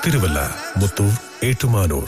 തിരുവല്ല മുത്തൂർ ഏറ്റുമാനൂർ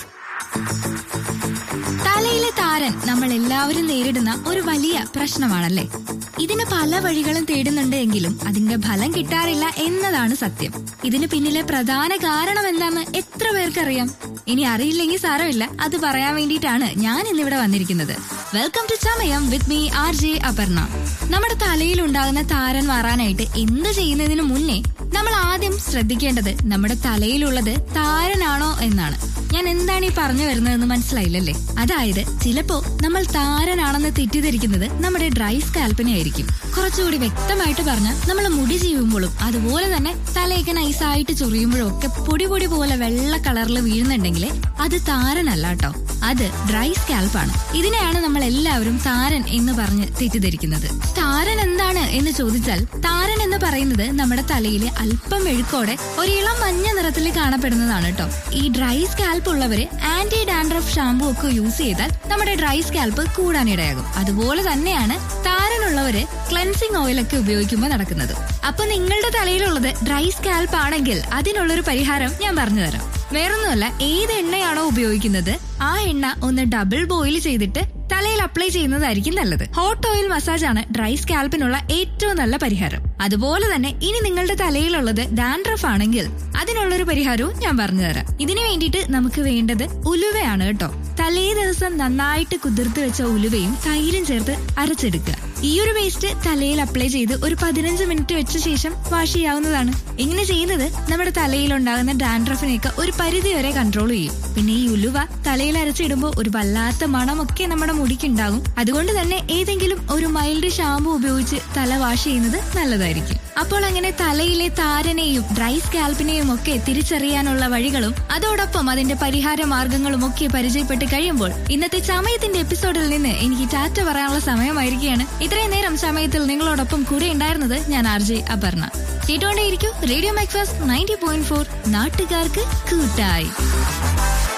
തലയിലെ താരൻ നമ്മൾ എല്ലാവരും നേരിടുന്ന ഒരു വലിയ പ്രശ്നമാണല്ലേ ഇതിന് പല വഴികളും തേടുന്നുണ്ട് എങ്കിലും അതിന്റെ ഫലം കിട്ടാറില്ല എന്നതാണ് സത്യം ഇതിന് പിന്നിലെ പ്രധാന കാരണം എന്താന്ന് എത്ര പേർക്കറിയാം ഇനി അറിയില്ലെങ്കിൽ സാരമില്ല അത് പറയാൻ വേണ്ടിയിട്ടാണ് ഞാൻ ഇന്നിവിടെ വന്നിരിക്കുന്നത് welcome to Chamayam with me R J Aparna നമ്മുടെ തലയിൽ ഉണ്ടാകുന്ന താരൻ മാറാനായിട്ട് എന്ത് ചെയ്യുന്നതിന് മുന്നേ നമ്മൾ ആദ്യം ശ്രദ്ധിക്കേണ്ടത് നമ്മുടെ തലയിലുള്ളത് താരനാണോ എന്നാണ് ഞാൻ എന്താണ് ഈ പറഞ്ഞു വരുന്നതെന്ന് മനസ്സിലായില്ലല്ലേ അതായത് ചിലപ്പോ നമ്മൾ താരനാണെന്ന് തെറ്റിദ്ധരിക്കുന്നത് നമ്മുടെ ഡ്രൈ സ്കാൽപ്പിനെ ആയിരിക്കും കുറച്ചുകൂടി വ്യക്തമായിട്ട് പറഞ്ഞാൽ നമ്മൾ മുടി ചെയ്യുമ്പോഴും അതുപോലെ തന്നെ തലയൊക്കെ നൈസായിട്ട് ചൊറിയുമ്പോഴും ഒക്കെ പൊടി പൊടി പോലെ വെള്ള കളറിൽ വീഴുന്നുണ്ടെങ്കിൽ അത് താരനല്ല കേട്ടോ അത് ഡ്രൈ സ്കാൽപ്പാണ് ഇതിനെയാണ് നമ്മൾ എല്ലാവരും താരൻ എന്ന് പറഞ്ഞ് തെറ്റിദ്ധരിക്കുന്നത് താരൻ എന്താണ് എന്ന് ചോദിച്ചാൽ താരൻ എന്ന് പറയുന്നത് നമ്മുടെ തലയിൽ അല്പം മെഴുക്കോടെ ഒരു ഇളം മഞ്ഞ നിറത്തിൽ കാണപ്പെടുന്നതാണ് കേട്ടോ ഈ ഡ്രൈ സ്കാൽപ്പ് ഉള്ളവര് ആന്റി ഡാൻഡ്രഫ് ഷാമ്പു ഒക്കെ യൂസ് ചെയ്താൽ നമ്മുടെ ഡ്രൈ സ്കാൽപ്പ് കൂടാനിടയാകും അതുപോലെ തന്നെയാണ് താരനുള്ളവര് ക്ലൻസിങ് ഓയിൽ ഒക്കെ ഉപയോഗിക്കുമ്പോൾ നടക്കുന്നത് അപ്പൊ നിങ്ങളുടെ തലയിലുള്ളത് ഡ്രൈ സ്കാൽപ്പ് ആണെങ്കിൽ അതിനുള്ളൊരു പരിഹാരം ഞാൻ പറഞ്ഞുതരാം വേറൊന്നുമല്ല ഏത് എണ്ണയാണോ ഉപയോഗിക്കുന്നത് ആ എണ്ണ ഒന്ന് ഡബിൾ ബോയിൽ ചെയ്തിട്ട് തലയിൽ അപ്ലൈ ചെയ്യുന്നതായിരിക്കും നല്ലത് ഹോട്ട് ഓയിൽ മസാജ് ആണ് ഡ്രൈ സ്കാൽപ്പിനുള്ള ഏറ്റവും നല്ല പരിഹാരം അതുപോലെ തന്നെ ഇനി നിങ്ങളുടെ തലയിലുള്ളത് ഡാൻഡ്രഫ് ആണെങ്കിൽ അതിനുള്ളൊരു പരിഹാരവും ഞാൻ പറഞ്ഞുതരാം ഇതിനു വേണ്ടിയിട്ട് നമുക്ക് വേണ്ടത് ഉലുവയാണ് കേട്ടോ തലേ ദിവസം നന്നായിട്ട് കുതിർത്ത് വെച്ച ഉലുവയും തൈരും ചേർത്ത് അരച്ചെടുക്കുക ഈ ഒരു പേസ്റ്റ് തലയിൽ അപ്ലൈ ചെയ്ത് ഒരു പതിനഞ്ച് മിനിറ്റ് വെച്ച ശേഷം വാഷ് ചെയ്യാവുന്നതാണ് ഇങ്ങനെ ചെയ്യുന്നത് നമ്മുടെ തലയിൽ ഉണ്ടാകുന്ന ഡാൻഡ്രഫിനെയൊക്കെ ഒരു പരിധി വരെ കൺട്രോൾ ചെയ്യും പിന്നെ ഈ ഉലുവ തലയിൽ അരച്ചിടുമ്പോൾ ഒരു വല്ലാത്ത മണമൊക്കെ നമ്മുടെ മുടിക്ക് ഉണ്ടാകും അതുകൊണ്ട് തന്നെ ഏതെങ്കിലും ഒരു മൈൽഡ് ഷാമ്പു ഉപയോഗിച്ച് തല വാഷ് ചെയ്യുന്നത് നല്ലതായിരിക്കും അപ്പോൾ അങ്ങനെ തലയിലെ താരനെയും ഡ്രൈ സ്കാൽപ്പിനെയും ഒക്കെ തിരിച്ചറിയാനുള്ള വഴികളും അതോടൊപ്പം അതിന്റെ പരിഹാര മാർഗങ്ങളും ഒക്കെ പരിചയപ്പെട്ട് കഴിയുമ്പോൾ ഇന്നത്തെ ചമയത്തിന്റെ എപ്പിസോഡിൽ നിന്ന് എനിക്ക് ടാറ്റ പറയാനുള്ള സമയമായിരിക്കുകയാണ് ഇത്രയും നേരം സമയത്തിൽ നിങ്ങളോടൊപ്പം കൂടെ ഉണ്ടായിരുന്നത് ഞാൻ ആർ ജെ അപർണ കേട്ടുകൊണ്ടേയിരിക്കും radio Macfast ninety point four നാട്ടുകാർക്ക് കൂട്ടായി